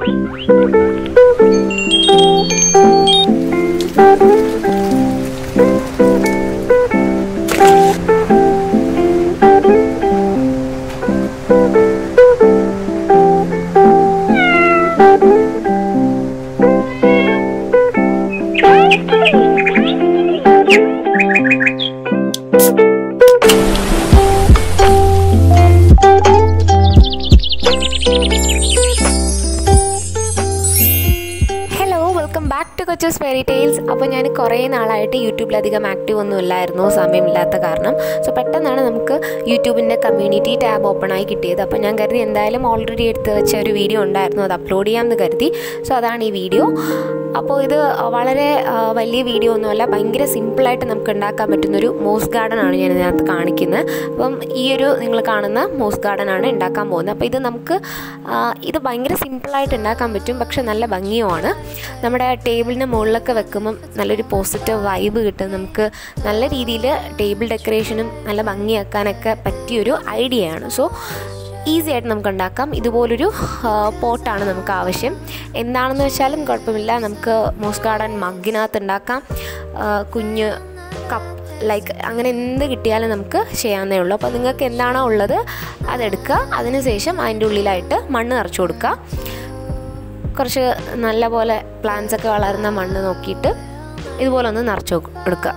Hello welcome back to Kochu's fairy tales അപ്പോൾ ഞാൻ കുറേ നാളായിട്ട് യൂട്യൂബിലധികം ആക്റ്റീവ് ഒന്നും ഇല്ലായിരുന്നു സമയമില്ലാത്ത കാരണം സോ പെട്ടെന്നാണ് നമുക്ക് യൂട്യൂബിൻ്റെ കമ്മ്യൂണിറ്റി ടാബ് ഓപ്പൺ ആയി കിട്ടിയത് അപ്പോൾ ഞാൻ കരുതി എന്തായാലും ഓൾറെഡി എടുത്ത് വെച്ച ഒരു വീഡിയോ ഉണ്ടായിരുന്നു അത് അപ്ലോഡ് ചെയ്യാമെന്ന് കരുതി സോ അതാണ് ഈ വീഡിയോ അപ്പോൾ ഇത് വളരെ ആ, വലിയ വീഡിയോ ഒന്നുമല്ല ഭയങ്കര സിമ്പിളായിട്ട് നമുക്ക് ഉണ്ടാക്കാൻ പറ്റുന്നൊരു മോസ് ഗാർഡൻ ആണ് ഞാൻ ഇതിനകത്ത് കാണിക്കുന്നത് അപ്പം ഈ ഒരു നിങ്ങൾ കാണുന്ന മോസ് ഗാർഡൻ ആണ് ഉണ്ടാക്കാൻ പോകുന്നത് അപ്പോൾ ഇത് നമുക്ക് ആ, ഇത് ഭയങ്കര സിമ്പിളായിട്ട് ഉണ്ടാക്കാൻ പറ്റും പക്ഷെ നല്ല ഭംഗിയുമാണ് നമ്മുടെ ടേബിളിന് മുകളിലൊക്കെ വെക്കുമ്പം നല്ലൊരു പോസിറ്റീവ് വൈബ് കിട്ടും നമുക്ക് നല്ല രീതിയിൽ ടേബിൾ ഡെക്കറേഷനും നല്ല ഭംഗിയാക്കാനൊക്കെ പറ്റിയൊരു ഐഡിയ ആണ് സോ ഈസി ആയിട്ട് നമുക്ക് ഉണ്ടാക്കാം ഇതുപോലൊരു പോട്ടാണ് നമുക്ക് ആവശ്യം എന്താണെന്ന് വെച്ചാലും കുഴപ്പമില്ല നമുക്ക് മോസ് ഗാർഡൻ മഗ്ഗിനകത്ത് ഉണ്ടാക്കാം ആ, കുഞ്ഞ് കപ്പ് ലൈക്ക് അങ്ങനെ എന്ത് കിട്ടിയാലും നമുക്ക് ചെയ്യാവുന്നേ ഉള്ളൂ അപ്പോൾ നിങ്ങൾക്ക് എന്താണോ ഉള്ളത് അതെടുക്കുക അതിനുശേഷം അതിൻ്റെ ഉള്ളിലായിട്ട് മണ്ണ് നിറച്ച് കൊടുക്കുക കുറച്ച് നല്ല പോലെ പ്ലാന്റ്സ് ഒക്കെ വളരുന്ന മണ്ണ് നോക്കിയിട്ട് ഇതുപോലെ ഒന്ന് നിറച്ച് വെക്ക്- എടുക്കുക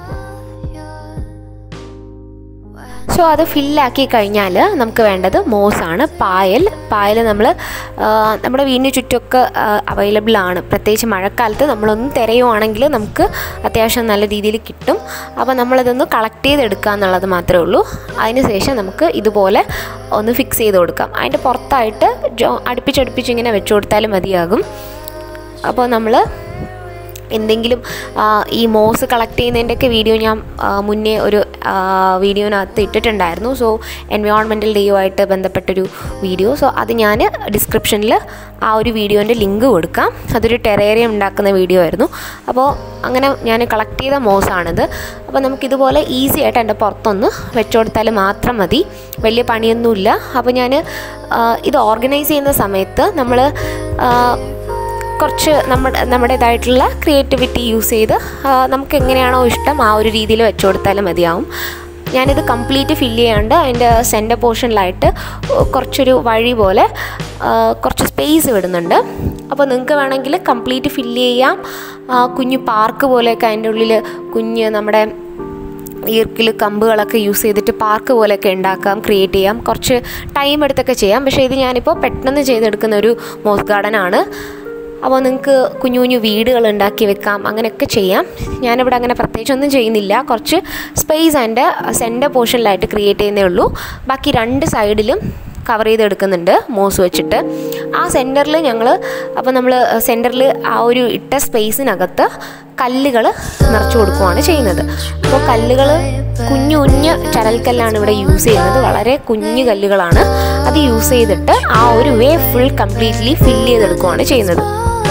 സോ അത് ഫില്ലാക്കി കഴിഞ്ഞാൽ നമുക്ക് വേണ്ടത് മോസാണ് പായൽ പായൽ നമ്മൾ നമ്മുടെ വീടിന് ചുറ്റുമൊക്കെ അവൈലബിൾ ആണ് പ്രത്യേകിച്ച് മഴക്കാലത്ത് നമ്മളൊന്ന് തിരയുവാണെങ്കിൽ നമുക്ക് അത്യാവശ്യം നല്ല രീതിയിൽ കിട്ടും അപ്പോൾ നമ്മളിതൊന്ന് കളക്ട് ചെയ്തെടുക്കുക എന്നുള്ളത് മാത്രമേ ഉള്ളൂ അതിന് ശേഷം നമുക്ക് ഇതുപോലെ ഒന്ന് ഫിക്സ് ചെയ്ത് കൊടുക്കാം അതിൻ്റെ പുറത്തായിട്ട് ജോ അടുപ്പിച്ചടുപ്പിച്ച് ഇങ്ങനെ വെച്ച് കൊടുത്താലും മതിയാകും അപ്പോൾ നമ്മൾ എന്തെങ്കിലും ആ, ഈ മോസ് കളക്ട് ചെയ്യുന്നതിൻ്റെയൊക്കെ വീഡിയോ ഞാൻ ആ, മുന്നേ ഒരു ആ, വീഡിയോനകത്ത് ഇട്ടിട്ടുണ്ടായിരുന്നു സോ എൻവയോൺമെൻറ്റൽ ഡേയുമായിട്ട് ബന്ധപ്പെട്ടൊരു വീഡിയോ സോ അത് ഞാൻ ഡിസ്ക്രിപ്ഷനിൽ ആ ഒരു വീഡിയോൻ്റെ ലിങ്ക് കൊടുക്കാം അതൊരു ടെറേറിയം ഉണ്ടാക്കുന്ന വീഡിയോ ആയിരുന്നു അപ്പോൾ അങ്ങനെ ഞാൻ കളക്ട് ചെയ്ത മോസാണിത് അപ്പോൾ നമുക്കിതുപോലെ ഈസി ആയിട്ട് എൻ്റെ പുറത്തൊന്ന് വെച്ചു കൊടുത്താൽ മാത്രം മതി വലിയ പണിയൊന്നുമില്ല അപ്പോൾ ഞാൻ ഇത് ഓർഗനൈസ് ചെയ്യുന്ന സമയത്ത് നമ്മൾ കുറച്ച് നമ്മുടെ നമ്മുടേതായിട്ടുള്ള ക്രിയേറ്റിവിറ്റി യൂസ് ചെയ്ത് ആ, നമുക്ക് എങ്ങനെയാണോ ഇഷ്ടം ആ ഒരു രീതിയിൽ വെച്ചു കൊടുത്താലും മതിയാവും ഞാനിത് കംപ്ലീറ്റ് ഫില്ല് ചെയ്യാണ്ട് അതിൻ്റെ സെൻറ്റർ പോർഷനിലായിട്ട് കുറച്ചൊരു വഴി പോലെ ആ, കുറച്ച് സ്പേസ് വിടുന്നുണ്ട് അപ്പോൾ നിങ്ങൾക്ക് വേണമെങ്കിൽ കംപ്ലീറ്റ് ഫില്ല് ചെയ്യാം ആ, കുഞ്ഞു പാർക്ക് പോലെയൊക്കെ അതിൻ്റെ ഉള്ളിൽ കുഞ്ഞ് നമ്മുടെ ഈർക്കിൽ കമ്പുകളൊക്കെ യൂസ് ചെയ്തിട്ട് പാർക്ക് പോലെയൊക്കെ ഉണ്ടാക്കാം ക്രിയേറ്റ് ചെയ്യാം കുറച്ച് ടൈം എടുത്തൊക്കെ ചെയ്യാം പക്ഷേ ഇത് ഞാനിപ്പോൾ പെട്ടെന്ന് ചെയ്തെടുക്കുന്ന ഒരു മോസ് ഗാർഡൻ ആണ് അപ്പോൾ നിങ്ങൾക്ക് കുഞ്ഞു കുഞ്ഞു വീടുകൾ ഉണ്ടാക്കി വെക്കാം അങ്ങനെയൊക്കെ ചെയ്യാം ഞാനിവിടെ അങ്ങനെ പ്രത്യേകിച്ചൊന്നും ചെയ്യുന്നില്ല കുറച്ച് സ്പേസ് അതിൻ്റെ സെൻറ്റർ പോർഷനിലായിട്ട് ക്രിയേറ്റ് ചെയ്യുന്നേ ഉള്ളൂ ബാക്കി രണ്ട് സൈഡിലും കവർ ചെയ്തെടുക്കുന്നുണ്ട് മോസ് വെച്ചിട്ട് ആ സെൻറ്ററിൽ ഞങ്ങൾ അപ്പോൾ നമ്മൾ സെൻറ്ററിൽ ആ ഒരു ഇട്ട സ്പേസിനകത്ത് കല്ലുകൾ നിറച്ചു കൊടുക്കുകയാണ് ചെയ്യുന്നത് അപ്പോൾ കല്ലുകൾ കുഞ്ഞു കുഞ്ഞ് ചരൽക്കല്ലാണ് ഇവിടെ യൂസ് ചെയ്യുന്നത് വളരെ കുഞ്ഞു കല്ലുകളാണ് അത് യൂസ് ചെയ്തിട്ട് ആ ഒരു വേ ഫുൾ കംപ്ലീറ്റ്ലി ഫില്ല് ചെയ്തെടുക്കുകയാണ് ചെയ്യുന്നത്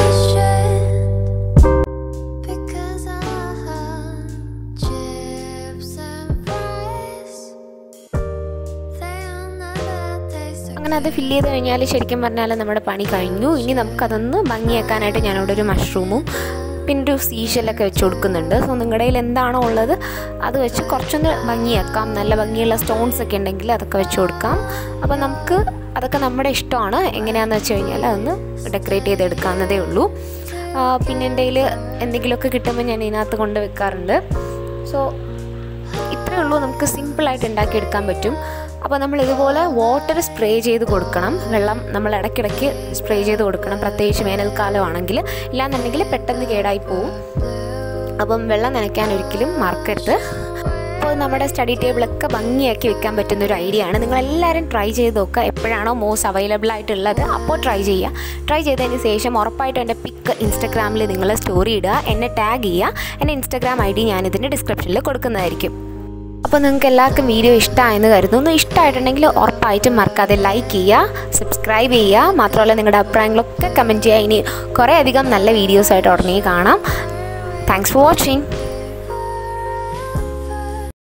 Because I have chips and fries. They'll never taste അങ്ങനെ അത് ഫില്ല് ചെയ്ത് കഴിഞ്ഞാൽ ശരിക്കും പറഞ്ഞാൽ നമ്മുടെ പണി കഴിഞ്ഞു ഇനി നമുക്കതൊന്ന് ഭംഗിയാക്കാനായിട്ട് ഞാനിവിടെ ഒരു മഷ്റൂമും പിന്നെ ഒരു സീഷലൊക്കെ വെച്ച് കൊടുക്കുന്നുണ്ട് സോ നിങ്ങളുടെ കയ്യിൽ എന്താണോ ഉള്ളത് അത് വെച്ച് കുറച്ചൊന്ന് ഭംഗിയാക്കാം നല്ല ഭംഗിയുള്ള സ്റ്റോൺസ് ഒക്കെ ഉണ്ടെങ്കിൽ അതൊക്കെ വെച്ച് കൊടുക്കാം അപ്പോൾ നമുക്ക് അതൊക്കെ നമ്മുടെ ഇഷ്ടമാണ് എങ്ങനെയാണെന്ന് വെച്ച് കഴിഞ്ഞാൽ അതൊന്ന് ഡെക്കറേറ്റ് ചെയ്തെടുക്കാവുന്നതേ ഉള്ളൂ ആ, പിന്നെ എൻ്റെ കയ്യിൽ എന്തെങ്കിലുമൊക്കെ കിട്ടുമ്പോൾ ഞാൻ ഇതിനകത്ത് കൊണ്ട് വെക്കാറുണ്ട് സോ ഇത്രയേ ഉള്ളൂ നമുക്ക് സിമ്പിളായിട്ട് ഉണ്ടാക്കിയെടുക്കാൻ പറ്റും അപ്പോൾ നമ്മൾ ഇതുപോലെ വാട്ടർ സ്പ്രേ ചെയ്ത് കൊടുക്കണം വെള്ളം നമ്മൾ ഇടയ്ക്കിടയ്ക്ക് സ്പ്രേ ചെയ്ത് കൊടുക്കണം പ്രത്യേകിച്ച് വേനൽക്കാലമാണെങ്കിൽ ഇല്ലാന്നുണ്ടെങ്കിൽ പെട്ടെന്ന് കേടായി പോവും അപ്പം വെള്ളം നനയ്ക്കാൻ ഒരിക്കലും മറക്കരുത് അപ്പോൾ നമ്മുടെ സ്റ്റഡി ടേബിളൊക്കെ ഭംഗിയാക്കി വെക്കാൻ പറ്റുന്ന ഒരു ഐഡിയ ആണ് നിങ്ങളെല്ലാവരും ട്രൈ ചെയ്ത് നോക്കുക എപ്പോഴാണോ മോസ് അവൈലബിൾ ആയിട്ടുള്ളത് അപ്പോൾ ട്രൈ ചെയ്യുക ട്രൈ ചെയ്തതിന് ശേഷം ഉറപ്പായിട്ടും എൻ്റെ പിക്ക് ഇൻസ്റ്റഗ്രാമിൽ നിങ്ങൾ സ്റ്റോറി ഇടുക എന്നെ ടാഗ് ചെയ്യുക എൻ്റെ ഇൻസ്റ്റഗ്രാം ഐ ഡി ഞാനിതിൻ്റെ ഡിസ്ക്രിപ്ഷനിൽ കൊടുക്കുന്നതായിരിക്കും അപ്പോൾ നിങ്ങൾക്ക് എല്ലാവർക്കും വീഡിയോ ഇഷ്ടമായെന്ന് കരുതുന്നു ഇഷ്ടമായിട്ടുണ്ടെങ്കിൽ ഉറപ്പായിട്ടും മറക്കാതെ ലൈക്ക് ചെയ്യുക സബ്സ്ക്രൈബ് ചെയ്യുക മാത്രമല്ല നിങ്ങളുടെ അഭിപ്രായങ്ങളൊക്കെ കമൻറ്റ് ചെയ്യുക ഇനി കുറേ അധികം നല്ല വീഡിയോസായിട്ട് ഉടനെ കാണാം താങ്ക്സ് ഫോർ വാച്ചിങ്